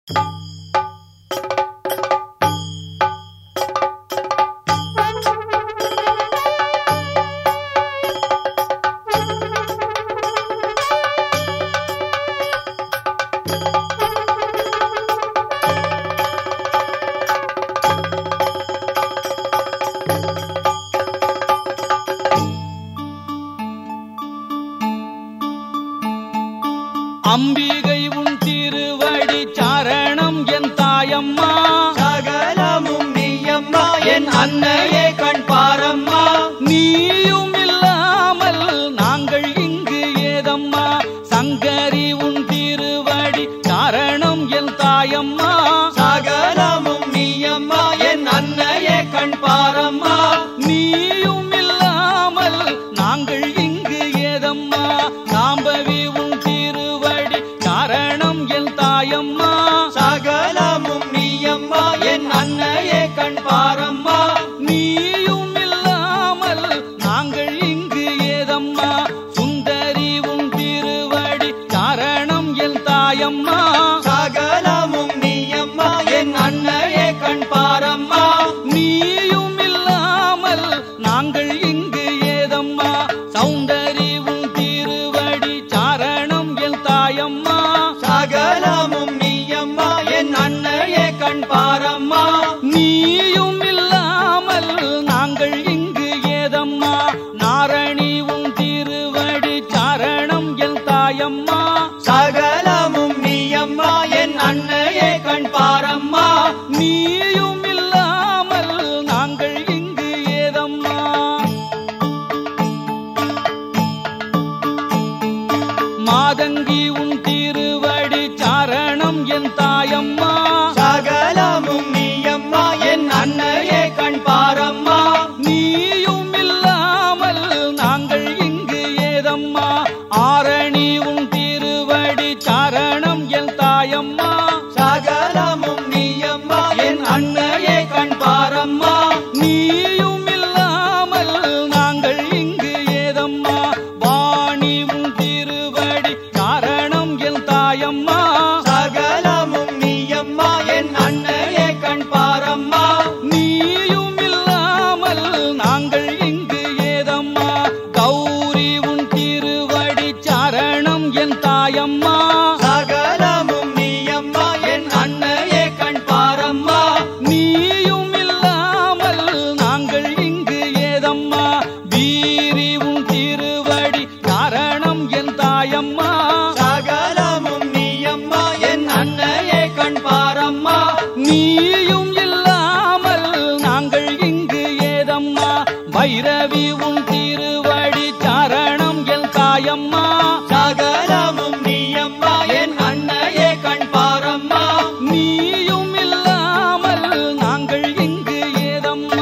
அம்பிகை உன் திருவடி சரணம் என் தாயம்மா சகலமும் நீயம்மா என் அன்னையே கண் பாரம்மா நீயும் இல்லாமல் நாங்கள் இங்கு ஏதம்மா சங்கரி உன் திருவடி சரணம் என் தாயம்மா சகலமும் நீயம்மா என் அன்னையே கண் பாரம்மா நீயும் இல்லாமல் நாங்கள் இங்கு ஏதம்மா சாம்பவி உன் திருவடி சரணம் என் தாயம்மா சகலமும் நீயம்மா என் அன்னையே கண் பாரம்மா நீயும் இல்லாமல் நாங்கள் இங்கு ஏதம்மா சுந்தரி உன் திருவடி சரணம் என் தாயம்மா சகலமும் நீயம்மா என் அன்னையே கண் பாரம்மா நீயும் இல்லாமல் நாங்கள் இங்கு ஏதம்மா சௌந்தரி உன் திருவடி சரணம் என் தாயம்மா சகலமும் நீயம்மா என் அன்னையே கண் பாரம்மா நீயும் இல்லாமல் நாங்கள் இங்கு ஏதம்மா நாரணி உன் திருவடி சரணம் என் தாயம்மா சகலமும் நீயம்மா என் அன்னையே கண் பாரம்மா நீயும் இல்லாமல் நாங்கள் இங்கு ஏதம்மா மாதங்கி உன் திருவடி சரணம் என் தாயம்மா சகலமும் நீயம்மா என் அன்னையே கண் பாரம்மா நீயும் இல்லாமல் நாங்கள் இங்கு ஏதம்மா ஆரணி உன் திருவடி சரணம் என் தாயம்மா சகலமும் நீயம்மா என் அன்னையே கண் பாரம்மா நீயும் இல்லாமல் நாங்கள் இங்கு ஏதம்மா வாணி உன் திருவடி சரணம் என் தாயம்மா சகலமும் நீயம்மா என் அன்னையே கண் பாரம்மா நீயும் இல்லாமல் நாங்கள் இங்கு ஏதம்மா கௌரி உன் திருவடி சரணம் என் தாயம்மா சகலமும் நீயம்மா என் அன்னையே கண் பாரம்மா நீயும் இல்லாமல் நாங்கள் இங்கு ஏதம்மா வீரி உன் திருவடி சரணம் என் தாயம்மா சகலமும் நீயம்மா என் அன்னையே கண் பாரம்மா நீயும் இல்லாமல் நாங்கள் இங்கு ஏதம்மா பைரவி உன் திருவடி சரணம் என் தாயம்மா சகலமும் நீயம்மா என் அன்னையே கண் பாரம்மா நீயும் இல்லாமல் நாங்கள் இங்கு ஏதம்மா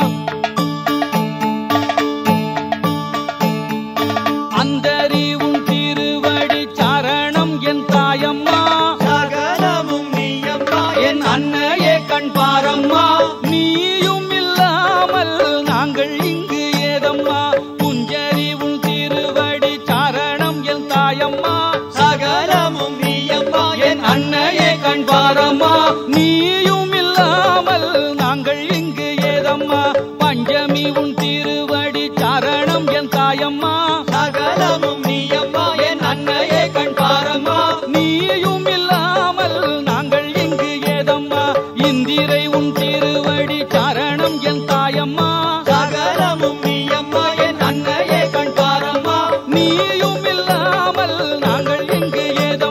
அந்தரி உன் திருவடி சரணம் என் தாயம்மா சகலமும் நீயம்மா என் அன்னையே கண் பாரம்மா நீயும் இல்லாமல் நாங்கள் இங்கு ஏதம்மா புஞ்சரி உன் திருவடி சரணம் என் தாயம்மா சகலமும் நீயம்மா என் அன்னையே கண் பாரம்மா நீயும் இல்லாமல் நாங்கள் இங்கு ஏதம்மா பஞ்சமி உன் திருவடி சரணம் என் தாயம்மா சகலமும் நீயம்மா என் அன்னையே கண் பாரம்மா நீயும் இல்லாமல் நாங்கள் இங்கு ஏதம்மா இந்திரை உன் திருவடி சரணம் என் தாயம்மா சகலமும் நீயம்மா என் அன்னையே கண் பாரம்மா நீயும் இல்லாமல் நாங்கள் இங்கு ஏதம்மா